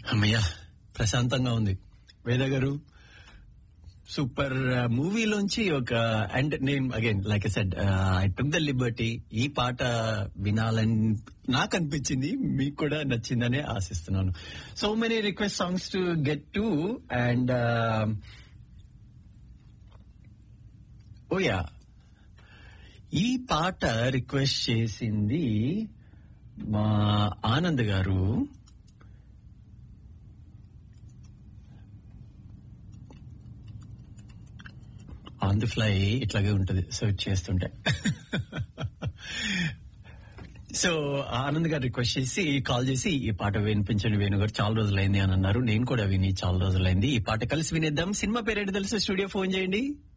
అమ్మయ్య ప్రశాంతంగా ఉంది వేద గారు సూపర్ మూవీలోంచి ఒక అండ్ నేను again like I said I took the liberty ఈ పాట వినాలని నాకు అనిపించింది మీకు కూడా నచ్చిందనే ఆశిస్తున్నాను so many request songs to get to and ఓయా ఈ పాట రిక్వెస్ట్ చేసింది మా ఆనంద్ గారు ఆన్ ది ఫ్లై ఇట్లాగే ఉంటది సెర్చ్ చేస్తుంటే సో ఆనంద్ గారు రిక్వెస్ట్ చేసి కాల్ చేసి ఈ పాట వినిపించండి వేణు గారు చాలా రోజులైంది అని అన్నారు నేను కూడా విని చాలా రోజులైంది ఈ పాట కలిసి వినేద్దాం సినిమా పేరు ఏంటి తెలుసు స్టూడియో ఫోన్ చేయండి